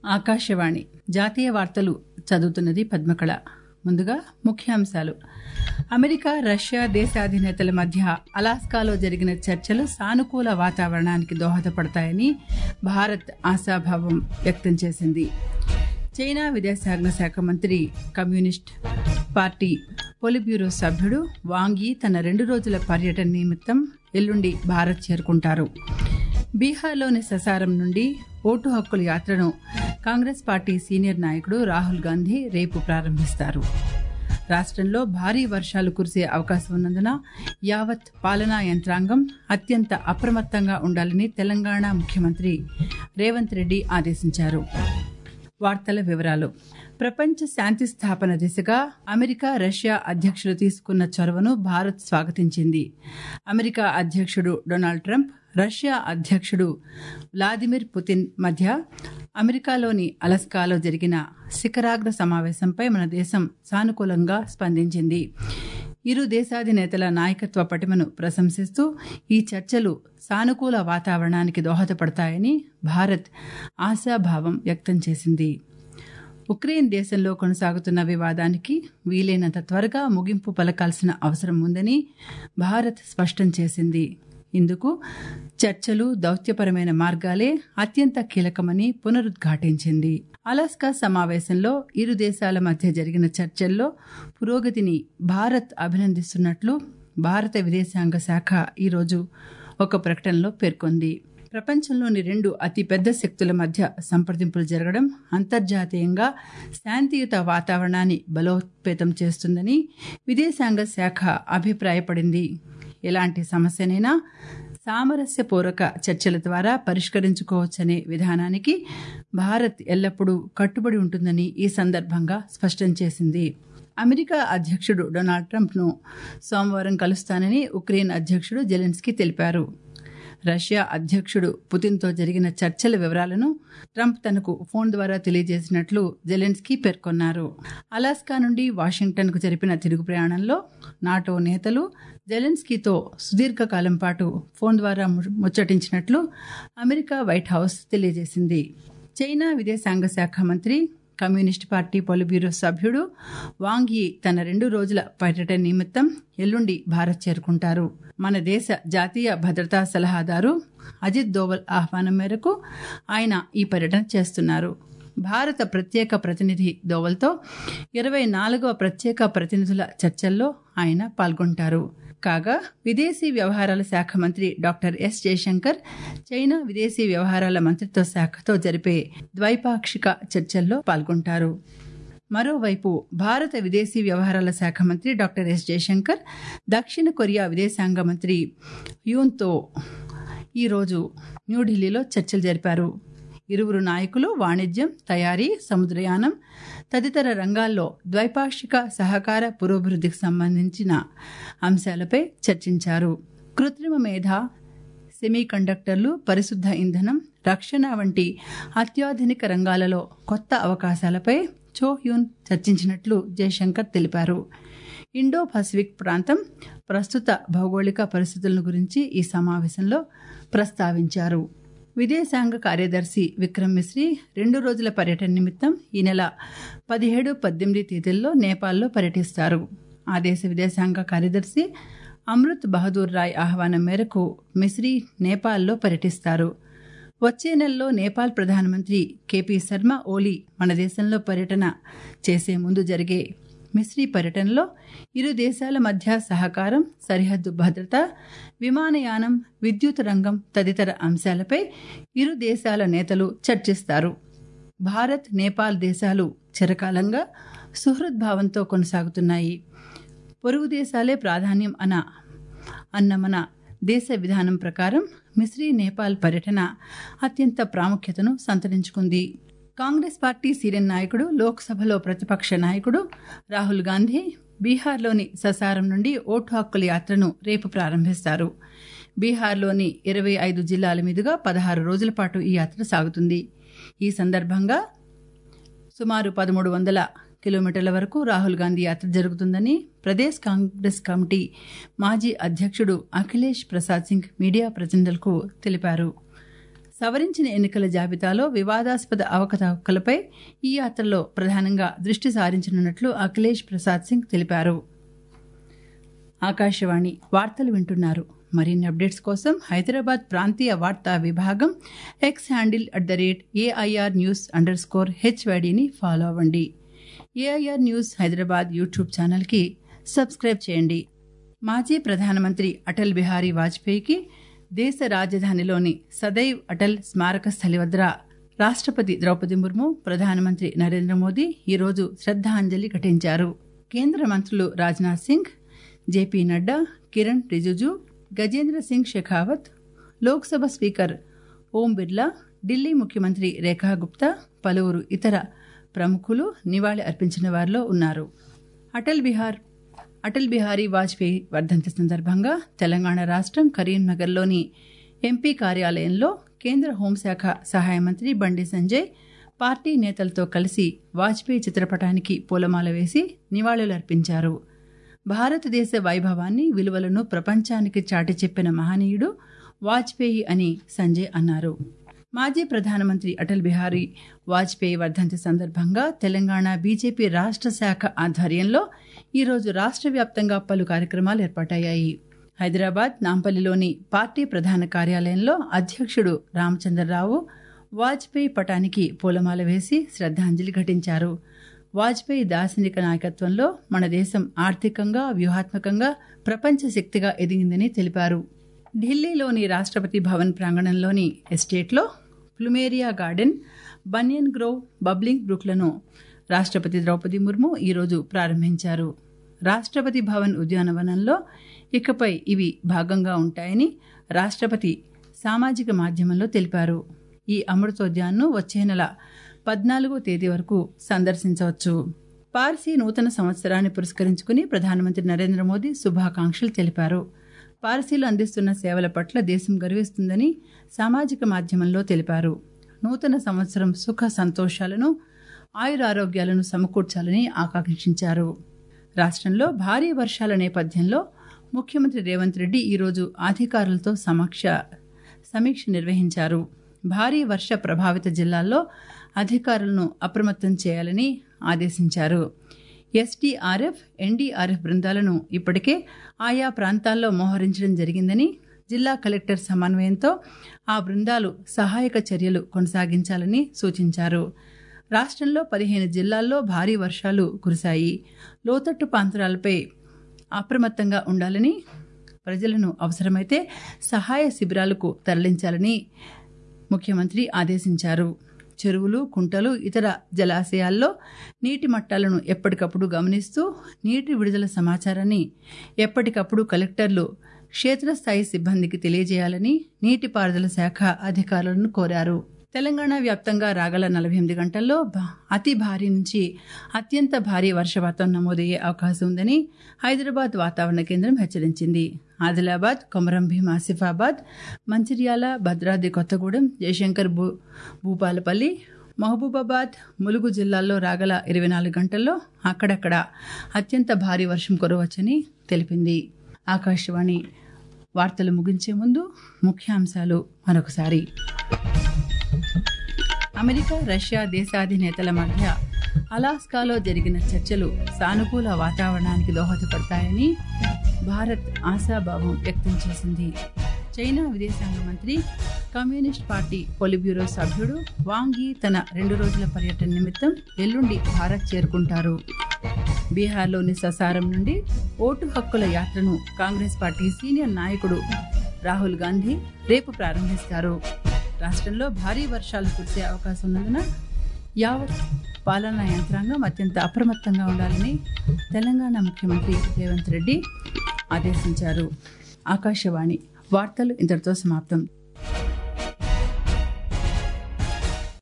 ఆకాశవాణి జాతీయ వార్తలు చదువుతున్నది పద్మకళ ముందుగా ముఖ్యాంశాలు అమెరికా రష్యా దేశాధినేతల మధ్య అలాస్కాలో జరిగిన చర్చలు సానుకూల వాతావరణానికి దోహదపడతాయని భారత్ ఆశాభావం వ్యక్తం చేసింది చైనా విదేశాంగ శాఖ మంత్రి కమ్యూనిస్ట్ పార్టీ పొలిబ్యూరో సభ్యుడు వాంగి తన రెండు రోజుల పర్యటన నిమిత్తం ఎల్లుండి భారత్ చేరుకుంటారు బీహార్లోని ససారం నుండి ఓటు హక్కుల యాత్రను కాంగ్రెస్ పార్టీ సీనియర్ నాయకుడు రాహుల్ గాంధీ రేపు ప్రారంభిస్తారు రాష్ట్రంలో భారీ వర్షాలు కురిసే అవకాశం ఉన్నందున యావత్ పాలనా యంత్రాంగం అత్యంత అప్రమత్తంగా ఉండాలని తెలంగాణ ముఖ్యమంత్రి రేవంత్ రెడ్డి ఆదేశించారు వార్తల వివరాలు ప్రపంచ శాంతి స్థాపన దిశగా అమెరికా రష్యా అధ్యక్షులు తీసుకున్న చొరవను భారత్ స్వాగతించింది అమెరికా అధ్యక్షుడు డొనాల్డ్ ట్రంప్ రష్యా అధ్యక్షుడు వ్లాదిమిర్ పుతిన్ మధ్య అమెరికాలోని అలస్కాలో జరిగిన శిఖరాగ్ర సమావేశంపై మన దేశం సానుకూలంగా స్పందించింది ఇరు దేశాధినేతల నాయకత్వ పటిమను ప్రశంసిస్తూ ఈ చర్చలు సానుకూల వాతావరణానికి దోహదపడతాయని భారత్ ఆశాభావం వ్యక్తం చేసింది ఉక్రెయిన్ దేశంలో కొనసాగుతున్న వివాదానికి వీలైనంత త్వరగా ముగింపు పలకాల్సిన అవసరం ఉందని భారత్ స్పష్టం చేసింది ఇందుకు చర్చలు దౌత్యపరమైన మార్గాలే అత్యంత కీలకమని పునరుద్ఘాటించింది అలాస్కా సమావేశంలో ఇరు దేశాల మధ్య జరిగిన చర్చల్లో పురోగతిని భారత్ అభినందిస్తున్నట్లు భారత విదేశాంగ శాఖ ఈరోజు ఒక ప్రకటనలో పేర్కొంది ప్రపంచంలోని రెండు అతిపెద్ద శక్తుల మధ్య సంప్రదింపులు జరగడం అంతర్జాతీయంగా శాంతియుత వాతావరణాన్ని బలోపేతం చేస్తుందని విదేశాంగ శాఖ అభిప్రాయపడింది ఎలాంటి సమస్యనైనా సామరస్యపూర్వక చర్చల ద్వారా పరిష్కరించుకోవచ్చనే విధానానికి భారత్ ఎల్లప్పుడూ కట్టుబడి ఉంటుందని ఈ సందర్భంగా స్పష్టం చేసింది అమెరికా అధ్యక్షుడు డొనాల్డ్ ట్రంప్ను సోమవారం కలుస్తానని ఉక్రెయిన్ అధ్యక్షుడు జెలెన్స్కీ తెలిపారు రష్యా అధ్యక్షుడు పుతిన్తో జరిగిన చర్చల వివరాలను ట్రంప్ తనకు ఫోన్ ద్వారా తెలియజేసినట్లు జెలెన్స్కీ పేర్కొన్నారు అలాస్కా నుండి వాషింగ్టన్కు జరిపిన తిరుగు ప్రయాణంలో నాటో నేతలు జెలెన్స్కీతో సుదీర్ఘకాలం పాటు ఫోన్ ద్వారా ముచ్చటించినట్లు అమెరికా వైట్ హౌస్ తెలియజేసింది చైనా విదేశాంగ శాఖ మంత్రి కమ్యూనిస్ట్ పార్టీ పొలిబ్యూరో సభ్యుడు వాంగ్ యీ తన రెండు రోజుల పర్యటన నిమిత్తం ఎల్లుండి భారత్ చేరుకుంటారు మన దేశ జాతీయ భద్రతా సలహాదారు అజిత్ దోవల్ ఆహ్వానం మేరకు ఆయన ఈ పర్యటన చేస్తున్నారు భారత ప్రత్యేక ప్రతినిధి దోవల్తో ఇరవై నాలుగవ ప్రత్యేక ప్రతినిధుల చర్చల్లో ఆయన పాల్గొంటారు కాగా విదేశీ వ్యవహారాల శాఖ మంత్రి డాక్టర్ ఎస్ జయశంకర్ చైనా విదేశీ వ్యవహారాల మంత్రిత్వ శాఖతో జరిపే ద్వైపాక్షిక చర్చల్లో పాల్గొంటారు మరోవైపు భారత విదేశీ వ్యవహారాల శాఖ మంత్రి డాక్టర్ ఎస్ జయశంకర్ దక్షిణ కొరియా విదేశాంగ మంత్రి యూన్తో ఈరోజు న్యూఢిల్లీలో చర్చలు జరిపారు ఇరువురు నాయకులు వాణిజ్యం తయారీ సముద్రయానం తదితర రంగాల్లో ద్వైపాక్షిక సహకార పురోభివృద్ధికి సంబంధించిన అంశాలపై చర్చించారు కృత్రిమ మేధ సెమీ కండక్టర్లు పరిశుద్ధ ఇంధనం రక్షణ వంటి అత్యాధునిక రంగాలలో కొత్త అవకాశాలపై చోహ్యూన్ చర్చించినట్లు జయశంకర్ తెలిపారు ఇండో పసిఫిక్ ప్రాంతం ప్రస్తుత భౌగోళిక పరిస్థితుల గురించి ఈ సమావేశంలో ప్రస్తావించారు విదేశాంగ కార్యదర్శి విక్రమ్ మిశ్రీ రెండు రోజుల పర్యటన నిమిత్తం ఈ నెల పదిహేడు పద్దెనిమిది తేదీల్లో నేపాల్లో పర్యటిస్తారు ఆ దేశ విదేశాంగ కార్యదర్శి అమృత్ బహదూర్ రాయ్ ఆహ్వానం మేరకు మిశ్రీ నేపాల్లో పర్యటిస్తారు వచ్చే నెలలో నేపాల్ ప్రధానమంత్రి కేపీ శర్మ ఓలీ మన దేశంలో పర్యటన చేసే ముందు జరిగే మిశ్రీ పర్యటనలో ఇరు దేశాల మధ్య సహకారం సరిహద్దు భద్రత విమానయానం విద్యుత్ రంగం తదితర అంశాలపై ఇరు దేశాల నేతలు చర్చిస్తారు భారత్ నేపాల్ దేశాలు చిరకాలంగా సుహృద్భావంతో కొనసాగుతున్నాయి పొరుగు దేశాలే ప్రాధాన్యం అన అన్న మన దేశ విధానం ప్రకారం మిశ్రీ నేపాల్ పర్యటన అత్యంత ప్రాముఖ్యతను సంతరించుకుంది కాంగ్రెస్ పార్టీ సీనియర్ నాయకుడు లోక్సభలో ప్రతిపక్ష నాయకుడు రాహుల్ గాంధీ బీహార్లోని ససారం నుండి ఓటు హక్కుల యాత్రను రేపు ప్రారంభిస్తారు బీహార్లోని ఇరవై ఐదు జిల్లాల మీదుగా పదహారు రోజుల పాటు ఈ యాత్ర సాగుతుంది ఈ సందర్భంగా సుమారు పదమూడు వందల కిలోమీటర్ల వరకు రాహుల్ గాంధీ యాత్ర జరుగుతుందని ప్రదేశ్ కాంగ్రెస్ కమిటీ మాజీ అధ్యక్షుడు అఖిలేష్ ప్రసాద్ సింగ్ మీడియా ప్రతినిధులకు తెలిపారు సవరించిన ఎన్నికల జాబితాలో వివాదాస్పద అవకతవకలపై ఈ యాత్రలో ప్రధానంగా దృష్టి సారించనున్నట్లు అఖిలేష్ ప్రసాద్ సింగ్ తెలిపారు ఆకాశవాణి వార్తలు వింటున్నారు మరిన్ని అప్డేట్స్ కోసం హైదరాబాద్ ప్రాంతీయ వార్తా విభాగం X handle at the rate AIR news underscore హెచ్వైడిని ఫాలో అవ్వండి ఏఐఆర్ న్యూస్ హైదరాబాద్ యూట్యూబ్ ఛానల్కి సబ్స్క్రైబ్ చేయండి మాజీ ప్రధానమంత్రి అటల్ బిహారీ వాజ్పేయికి దేశ రాజధానిలోని సదైవ్ అటల్ స్మారక స్థలి వద్ద రాష్ట్రపతి ద్రౌపది ముర్ము ప్రధానమంత్రి నరేంద్ర మోదీ ఈరోజు శ్రద్ధాంజలి ఘటించారు కేంద్ర మంత్రులు రాజ్నాథ్ సింగ్ జేపీ నడ్డా కిరణ్ రిజిజు గజేంద్ర సింగ్ షెకావత్ లోక్సభ స్పీకర్ ఓం బిర్లా ఢిల్లీ ముఖ్యమంత్రి రేఖా గుప్తా పలువురు ఇతర ప్రముఖులు నివాళి అర్పించిన వారిలో ఉన్నారు అటల్ బిహార్ అటల్ బిహారీ వాజ్పేయి వర్ధంతి సందర్భంగా తెలంగాణ రాష్ట్రం కరీంనగర్లోని ఎంపీ కార్యాలయంలో కేంద్ర హోంశాఖ సహాయ మంత్రి బండి సంజయ్ పార్టీ నేతలతో కలిసి వాజ్పేయి చిత్రపటానికి పూలమాల వేసి నివాళులర్పించారు భారతదేశ వైభవాన్ని విలువలను ప్రపంచానికి చాటి చెప్పిన మహనీయుడు వాజ్పేయి అని సంజయ్ అన్నారు మాజీ ప్రధానమంత్రి అటల్ బిహారీ వాజ్పేయి వర్ధంతి సందర్భంగా తెలంగాణ బీజేపీ రాష్ట్ర శాఖ ఆధ్వర్యంలో ఈరోజు రాష్ట్ర వ్యాప్తంగా పలు కార్యక్రమాలు ఏర్పాటయ్యాయి హైదరాబాద్ నాంపల్లిలోని పార్టీ ప్రధాన కార్యాలయంలో అధ్యక్షుడు రామచంద్రరావు వాజ్పేయి పటానికి పూలమాల వేసి శ్రద్ధాంజలి ఘటించారు వాజ్పేయి దార్శనిక నాయకత్వంలో మన దేశం ఆర్థికంగా వ్యూహాత్మకంగా ప్రపంచ శక్తిగా ఎదిగిందని తెలిపారు ఢిల్లీలోని రాష్ట్రపతి భవన్ ప్రాంగణంలోని ఎస్టేట్లో plumeria garden banyan grove bubbling బ్రూక్లను రాష్ట్రపతి ద్రౌపది ముర్ము ఈరోజు ప్రారంభించారు రాష్ట్రపతి భవన్ ఉద్యానవనంలో ఇకపై ఇవి భాగంగా ఉంటాయని రాష్ట్రపతి సామాజిక మాధ్యమంలో తెలిపారు ఈ అమృతోద్యాన్ను వచ్చే నెల పద్నాలుగో తేదీ వరకు సందర్శించవచ్చు పార్సీ నూతన సంవత్సరాన్ని పురస్కరించుకుని ప్రధానమంత్రి నరేంద్ర మోదీ శుభాకాంక్షలు తెలిపారు పార్సీలు అందిస్తున్న సేవల పట్ల దేశం గర్విస్తుందని సామాజిక మాధ్యమంలో తెలిపారు నూతన సంవత్సరం సుఖ సంతోషాలను ఆయురారోగ్యాలను సమకూర్చాలని ఆకాంక్షించారు రాష్ట్రంలో భారీ వర్షాల నేపథ్యంలో ముఖ్యమంత్రి రేవంత్ రెడ్డి ఈరోజు అధికారులతో సమక్ష సమీక్ష నిర్వహించారు భారీ వర్ష ప్రభావిత జిల్లాల్లో అధికారులను అప్రమత్తం చేయాలని ఆదేశించారు ఎస్డీఆర్ఎఫ్ ఎన్డీఆర్ఎఫ్ బృందాలను ఇప్పటికే ఆయా ప్రాంతాల్లో మోహరించడం జరిగిందని జిల్లా కలెక్టర్ సమన్వయంతో ఆ బృందాలు సహాయక చర్యలు కొనసాగించాలని సూచించారు రాష్ట్రంలో పదిహేను జిల్లాల్లో భారీ వర్షాలు కురిశాయి లోతట్టు ప్రాంతాలపై అప్రమత్తంగా ఉండాలని ప్రజలను అవసరమైతే సహాయ శిబిరాలకు తరలించాలని ముఖ్యమంత్రి ఆదేశించారు చెరువులు కుంటలు ఇతర జలాశయాల్లో నీటి మట్టాలను ఎప్పటికప్పుడు గమనిస్తూ నీటి విడుదల సమాచారాన్ని ఎప్పటికప్పుడు కలెక్టర్లు క్షేత్రస్థాయి సిబ్బందికి తెలియజేయాలని నీటిపారుదల శాఖ అధికారులను కోరారు తెలంగాణ వ్యాప్తంగా రాగల నలభై ఎనిమిది గంటల్లో అతి భారీ నుంచి అత్యంత భారీ వర్షపాతం నమోదయ్యే అవకాశం ఉందని హైదరాబాద్ వాతావరణ కేంద్రం హెచ్చరించింది ఆదిలాబాద్ కొమరం భీం ఆసిఫాబాద్ మంచిర్యాల భద్రాద్రి కొత్తగూడెం జయశంకర్ భూ భూపాలపల్లి మహబూబాబాద్ ములుగు జిల్లాల్లో రాగల ఇరవై నాలుగు గంటల్లో అక్కడక్కడ అత్యంత భారీ వర్షం కురవచ్చని తెలిపింది ఆకాశవాణి వార్తలు ముగించే ముందు ముఖ్యాంశాలు మరొకసారి అమెరికా రష్యా దేశాధినేతల మధ్య అలాస్కాలో జరిగిన చర్చలు సానుకూల వాతావరణానికి దోహదపడతాయని భారత్ ఆశాభావం వ్యక్తం చేసింది చైనా విదేశాంగ మంత్రి కమ్యూనిస్ట్ పార్టీ పొలిబ్యూరో సభ్యుడు వాంగి తన రెండు రోజుల పర్యటన నిమిత్తం ఎల్లుండి భారత్ చేరుకుంటారు బీహార్లోని ససారం నుండి ఓటు హక్కుల యాత్రను కాంగ్రెస్ పార్టీ సీనియర్ నాయకుడు రాహుల్ గాంధీ రేపు ప్రారంభిస్తారు రాష్ట్రంలో భారీ వర్షాలు కురిసే అవకాశం ఉన్నందున యావత్ పాలనా యంత్రాంగం అత్యంత అప్రమత్తంగా ఉండాలని తెలంగాణ ముఖ్యమంత్రి రేవంత్ రెడ్డి ఆదేశించారు ఆకాశవాణి వార్తలు ఇంతటితో సమాప్తం